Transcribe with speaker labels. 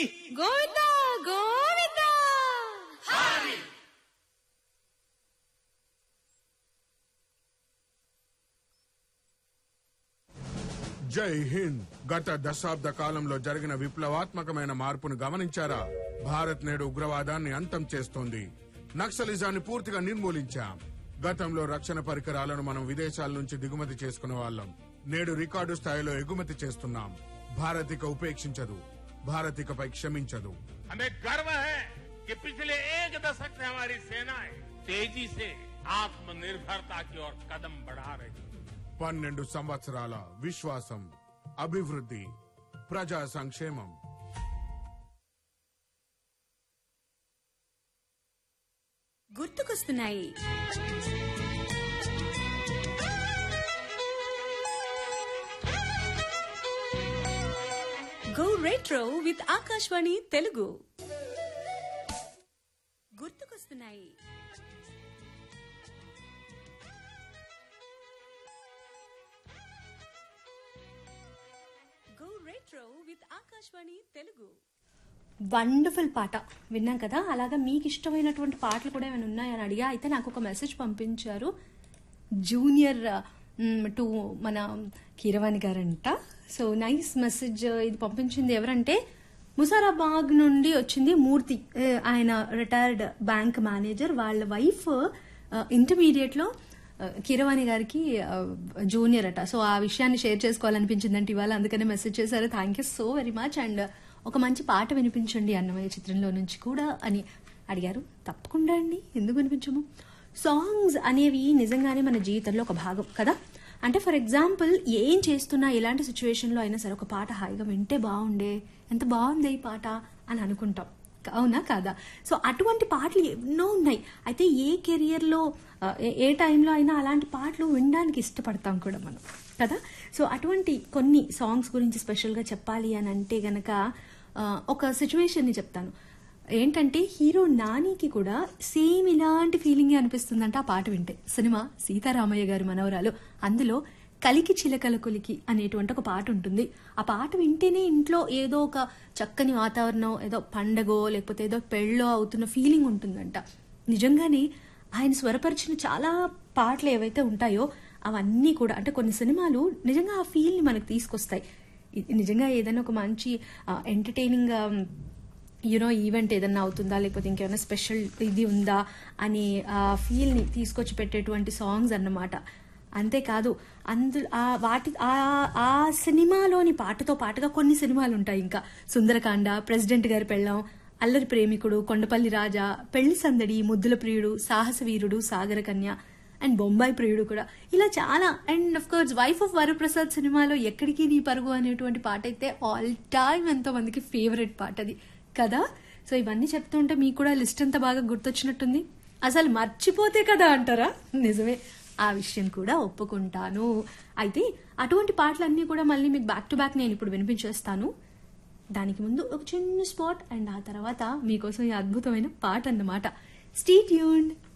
Speaker 1: గోవిందా గోవిందా
Speaker 2: జై హింద్ గత దశాబ్ద కాలంలో జరిగిన విప్లవాత్మకమైన మార్పును గమనించారా భారత్ నేడు ఉగ్రవాదాన్ని అంతం చేస్తోంది నక్సలిజాన్ని పూర్తిగా నిర్మూలించాం గతంలో రక్షణ పరికరాలను మనం విదేశాల నుంచి దిగుమతి చేసుకునే వాళ్ళం నేడు రికార్డు స్థాయిలో ఎగుమతి చేస్తున్నాం భారత్ ఇక ఉపేక్షించదు భారత్ ఇకపై క్షమించదు
Speaker 3: हमें गर्व है कि पिछले एक दशक से हमारी सेनाएं तेजी से आत्मनिर्भरता की ओर कदम बढ़ा रही है
Speaker 2: పన్నెండు సంవత్సరాల విశ్వాసం అభివృద్ధి ప్రజా సంక్షేమం
Speaker 1: గుర్తుకొస్తున్నాయి go retro with Akashvani Telugu గుర్తుకొస్తున్నాయి go retro with Akashvani Telugu wonderful పాట విన్నాం కదా అలాగా మీకు ఇష్టమైనటువంటి పాటలు కూడా ఏమైనా ఉన్నాయని అడిగా అయితే నాకు ఒక మెసేజ్ పంపించారు జూనియర్ టు మన కీరవాణి గారంట సో నైస్ మెసేజ్ ఇది పంపించింది ఎవరంటే ముసారాబాగ్ నుండి వచ్చింది మూర్తి ఏ, ఆయన రిటైర్డ్ బ్యాంక్ మేనేజర్ వాళ్ళ వైఫ్ ఇంటర్మీడియట్ లో ఆ, కీరవాణి గారికి ఆ, జూనియర్ అట సో ఆ విషయాన్ని షేర్ చేసుకోవాలనిపించిందంటే ఇవాళ అందుకనే మెసేజ్ చేశారు thank you so very much and ఒక మంచి పాట వినిపించండి అన్నమయ్య చిత్రంలో నుంచి కూడా అని అడిగారు తప్పకుండా అండి ఎందుకు వినిపించము సాంగ్స్ అనేవి నిజంగానే మన జీవితంలో ఒక భాగం కదా అంటే ఫర్ ఎగ్జాంపుల్ ఏం చేస్తున్నా ఎలాంటి సిచ్యువేషన్లో అయినా సరే ఒక పాట హాయిగా వింటే బాగుండే ఎంత బాగుంది ఈ పాట అని అనుకుంటాం అవునా కాదా సో అటువంటి పాటలు ఎన్నో ఉన్నాయి అయితే ఏ కెరియర్లో ఆ, ఏ- ఏ టైంలో అయినా అలాంటి పాటలు వినడానికి ఇష్టపడతాం కూడా మనం కదా సో అటువంటి కొన్ని సాంగ్స్ గురించి స్పెషల్గా చెప్పాలి అని అంటే గనక ఆ, ఒక సిచ్యువేషన్ని చెప్తాను ఏంటంటే హీరో నానికి కూడా సేమ్ ఇలాంటి ఫీలింగే అనిపిస్తుందంట ఆ పాట వింటే సినిమా సీతారామయ్య గారి మనవరాలు అందులో కలికి చిలకల కొలికి అనేటువంటి ఒక పాట ఉంటుంది ఆ పాట వింటేనే ఇంట్లో ఏదో ఒక చక్కని వాతావరణం ఏదో పండగో లేకపోతే ఏదో పెళ్ళో అవుతున్న ఫీలింగ్ ఉంటుందంట నిజంగానే ఆయన స్వరపరిచిన చాలా పాటలు ఏవైతే ఉంటాయో అవన్నీ కూడా అంటే కొన్ని సినిమాలు నిజంగా ఆ ఫీల్ని మనకు తీసుకొస్తాయి ఇది నిజంగా ఏదైనా ఒక మంచి ఎంటర్టైనింగ్ యూనో ఈవెంట్ ఏదన్నా అవుతుందా లేకపోతే ఇంకేమైనా స్పెషల్ ఇది ఉందా అని ఆ ఫీల్ని తీసుకొచ్చి పెట్టేటువంటి సాంగ్స్ అన్నమాట అంతేకాదు అందు ఆ వాటి ఆ ఆ సినిమాలోని పాటతో పాటుగా కొన్ని సినిమాలు ఉంటాయి ఇంకా సుందరకాండ ప్రెసిడెంట్ గారి పెళ్ళం అల్లరి ప్రేమికుడు కొండపల్లి రాజా పెళ్లి సందడి ముద్దుల ప్రియుడు సాహస వీరుడు సాగర కన్య అండ్ బొంబాయి ప్రియుడు కూడా ఇలా చాలా and of course wife of Varaprasad సినిమాలో ఎక్కడికి నీ పరుగు అనేటువంటి పాట అయితే ఆల్ టైమ్ ఎంతో మందికి ఫేవరెట్ పాట అది కదా సో ఇవన్నీ చెప్తుంటే మీకు కూడా లిస్ట్ అంతా బాగా గుర్తొచ్చినట్టుంది అసలు మర్చిపోతే కదా అంటారా నిజమే ఆ విషయం కూడా ఒప్పుకుంటాను అయితే అటువంటి పాటలన్నీ కూడా మళ్ళీ మీకు బ్యాక్ టు బ్యాక్ నేను ఇప్పుడు వినిపించేస్తాను దానికి ముందు ఒక చిన్న స్పాట్ అండ్ ఆ తర్వాత మీకోసం ఈ అద్భుతమైన పాట అన్నమాట స్టీ ట్యూన్డ్